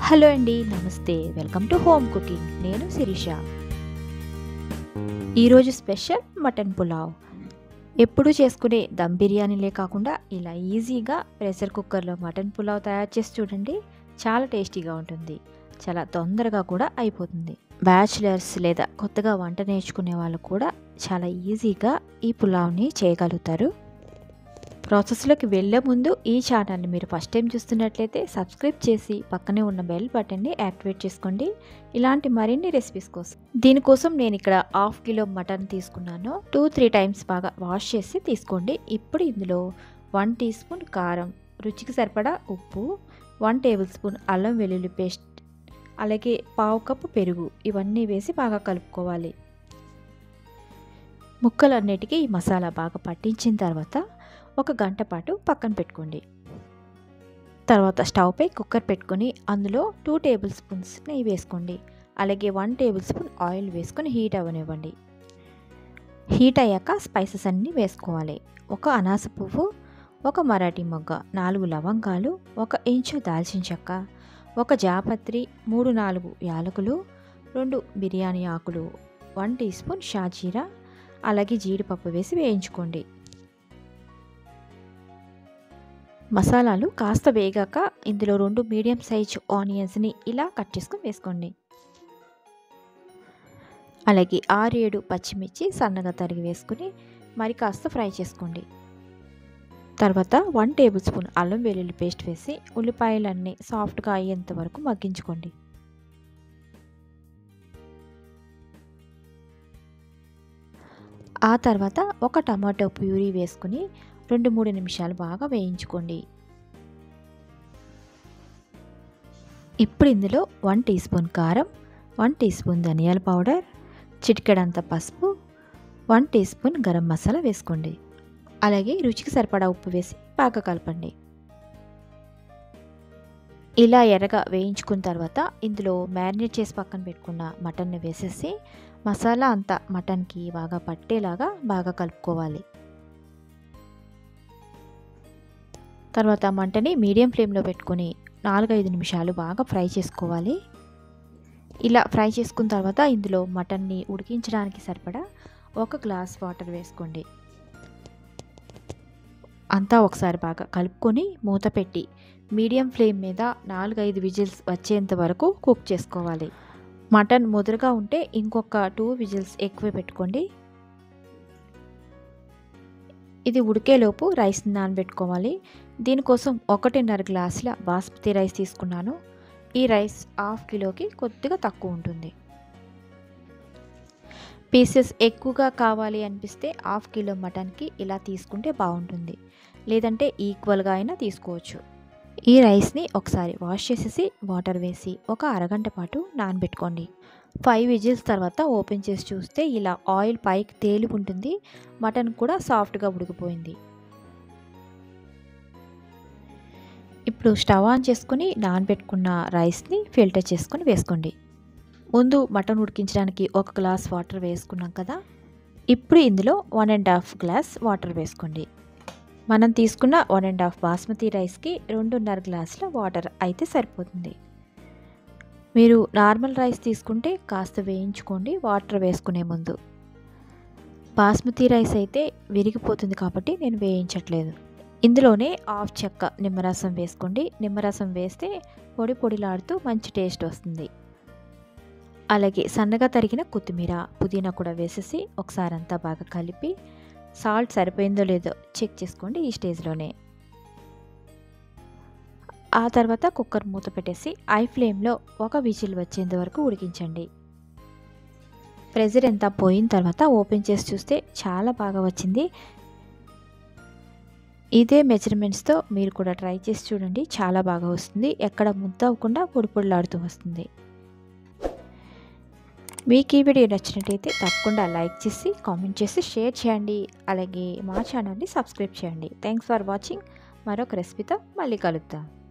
hello అండి నమస్తే welcome to home cooking నేను శిరీష ఈరోజు స్పెషల్ మటన్ పులావ్ ఎప్పుడు చేసుకునే దమ్ బిర్యానీలే కాకుండా ఇలా ఈజీగా ప్రెషర్ కుక్కర్లో మటన్ పులావ్ తయారు చేసి చూడండి చాలా టేస్టీగా ఉంటుంది చాలా తొందరగా కూడా అయిపోతుంది బ్యాచులర్స్ లేదా కొత్తగా వంట నేర్చుకునే వాళ్ళు కూడా చాలా ఈజీగా ఈ పులావ్ని చేయగలుగుతారు ప్రాసెస్లోకి వెళ్ళే ముందు ఈ ఛానల్ని మీరు ఫస్ట్ టైం చూస్తున్నట్లయితే సబ్స్క్రైబ్ చేసి పక్కనే ఉన్న బెల్ బటన్ని యాక్టివేట్ చేసుకోండి ఇలాంటి మరిన్ని రెసిపీస్ కోసం దీనికోసం నేను ఇక్కడ హాఫ్ కిలో మటన్ తీసుకున్నాను టూ త్రీ టైమ్స్ బాగా వాష్ చేసి తీసుకోండి ఇప్పుడు ఇందులో వన్ టీ స్పూన్ కారం రుచికి సరిపడా ఉప్పు వన్ టేబుల్ స్పూన్ అల్లం వెల్లుల్లి పేస్ట్ అలాగే పావు కప్పు పెరుగు ఇవన్నీ వేసి బాగా కలుపుకోవాలి ముక్కలన్నిటికీ ఈ మసాలా బాగా పట్టించిన తర్వాత ఒక గంట పాటు పక్కన పెట్టుకోండి తర్వాత స్టవ్పై కుక్కర్ పెట్టుకొని అందులో టూ టేబుల్ స్పూన్స్ నెయ్యి వేసుకోండి అలాగే వన్ టేబుల్ స్పూన్ ఆయిల్ వేసుకొని హీట్ అవ్వనివ్వండి హీట్ అయ్యాక స్పైసెస్ అన్నీ వేసుకోవాలి ఒక అనాస పువ్వు ఒక మరాఠీ మొగ్గ నాలుగు లవంగాలు ఒక ఇంచు దాల్చిన చెక్క ఒక జాపత్రి మూడు నాలుగు యాలకులు రెండు బిర్యానీ ఆకులు వన్ టీ స్పూన్ షాజీరా అలాగే జీడిపప్పు వేసి వేయించుకోండి మసాలాలు కాస్త వేగాక ఇందులో రెండు మీడియం సైజ్ ఆనియన్స్ని ఇలా కట్ చేసుకొని వేసుకోండి అలాగే ఆరు ఏడు పచ్చిమిర్చి సన్నగా తరిగి వేసుకుని మరి కాస్త ఫ్రై చేసుకోండి తర్వాత వన్ టేబుల్ స్పూన్ అల్లం వెల్లుల్లి పేస్ట్ వేసి ఉల్లిపాయలన్నీ సాఫ్ట్గా అయ్యేంత వరకు మగ్గించుకోండి ఆ తర్వాత ఒక టమాటో ప్యూరీ వేసుకుని రెండు మూడు నిమిషాలు బాగా వేయించుకోండి ఇప్పుడు ఇందులో వన్ టీ స్పూన్ కారం వన్ టీ స్పూన్ ధనియాల పౌడర్ చిటికెడంత పసుపు one teaspoon garam masala వేసుకోండి అలాగే రుచికి సరిపడా ఉప్పు వేసి బాగా కలపండి ఇలా ఎర్రగా వేయించుకున్న తర్వాత ఇందులో మ్యారినేట్ చేసి పక్కన పెట్టుకున్న మటన్ని వేసేసి మసాలా అంతా మటన్కి బాగా పట్టేలాగా బాగా కలుపుకోవాలి తర్వాత మంటని మీడియం ఫ్లేమ్లో పెట్టుకొని నాలుగైదు నిమిషాలు బాగా ఫ్రై చేసుకోవాలి ఇలా ఫ్రై చేసుకున్న తర్వాత ఇందులో మటన్ని ఉడికించడానికి సరిపడా ఒక గ్లాస్ వాటర్ వేసుకోండి అంతా ఒకసారి బాగా కలుపుకొని మూత పెట్టి మీడియం ఫ్లేమ్ మీద నాలుగైదు విజిల్స్ వచ్చేంత వరకు కుక్ చేసుకోవాలి మటన్ ముదురుగా ఉంటే ఇంకొక టూ విజిల్స్ ఎక్కువ పెట్టుకోండి ఇది ఉడికేలోపు రైస్ని నానబెట్టుకోవాలి దీనికోసం ఒకటిన్నర గ్లాసుల బాస్మతి రైస్ తీసుకున్నాను ఈ రైస్ హాఫ్ కిలోకి కొద్దిగా తక్కువ ఉంటుంది పీసెస్ ఎక్కువగా కావాలి అనిపిస్తే హాఫ్ కిలో మటన్కి ఇలా తీసుకుంటే బాగుంటుంది లేదంటే ఈక్వల్గా అయినా తీసుకోవచ్చు ఈ రైస్ని ఒకసారి వాష్ చేసేసి వాటర్ వేసి ఒక అరగంట పాటు నానబెట్టుకోండి ఫైవ్ విజిల్స్ తర్వాత ఓపెన్ చేసి చూస్తే ఇలా ఆయిల్ పైకి తేలి ఉంటుంది మటన్ కూడా సాఫ్ట్గా ఉడికిపోయింది ఇప్పుడు స్టవ్ ఆన్ చేసుకుని నానబెట్టుకున్న రైస్ని ఫిల్టర్ చేసుకొని వేసుకోండి ముందు మటన్ ఉడికించడానికి ఒక గ్లాస్ వాటర్ వేసుకున్నాం కదా ఇప్పుడు ఇందులో one and half glass water వేసుకోండి మనం తీసుకున్న వన్ అండ్ హాఫ్ బాస్మతి రైస్కి రెండున్నర గ్లాసుల వాటర్ అయితే సరిపోతుంది మీరు నార్మల్ రైస్ తీసుకుంటే కాస్త వేయించుకోండి వాటర్ వేసుకునే ముందు బాస్మతి రైస్ అయితే విరిగిపోతుంది కాబట్టి నేను వేయించట్లేదు ఇందులోనే హాఫ్ చెక్క నిమ్మరసం వేసుకోండి నిమ్మరసం వేస్తే పొడి పొడిలాడుతూ మంచి టేస్ట్ వస్తుంది అలాగే సన్నగా తరిగిన కొత్తిమీర పుదీనా కూడా వేసేసి ఒకసారి అంతా బాగా కలిపి సాల్ట్ సరిపోయిందో లేదో చెక్ చేసుకోండి ఈ స్టేజ్లోనే ఆ తర్వాత కుక్కర్ మూత పెట్టేసి ఐ ఫ్లేమ్లో ఒక విజిల్ వచ్చేంత వరకు ఉడికించండి ప్రెజర్ ఎంత పోయిన తర్వాత ఓపెన్ చేసి చూస్తే చాలా బాగా వచ్చింది ఇదే మెజర్మెంట్స్తో మీరు కూడా ట్రై చేసి చూడండి చాలా బాగా వస్తుంది ఎక్కడ ముద్ద అవ్వకుండా పొడి పొడిలాడుతూ వస్తుంది మీకు ఈ వీడియో నచ్చినట్టయితే తప్పకుండా లైక్ చేసి కామెంట్ చేసి షేర్ చేయండి అలాగే మా ఛానల్ని సబ్స్క్రైబ్ చేయండి థ్యాంక్స్ ఫర్ వాచింగ్ మరొక రెసిపీతో మళ్ళీ కలుద్దాం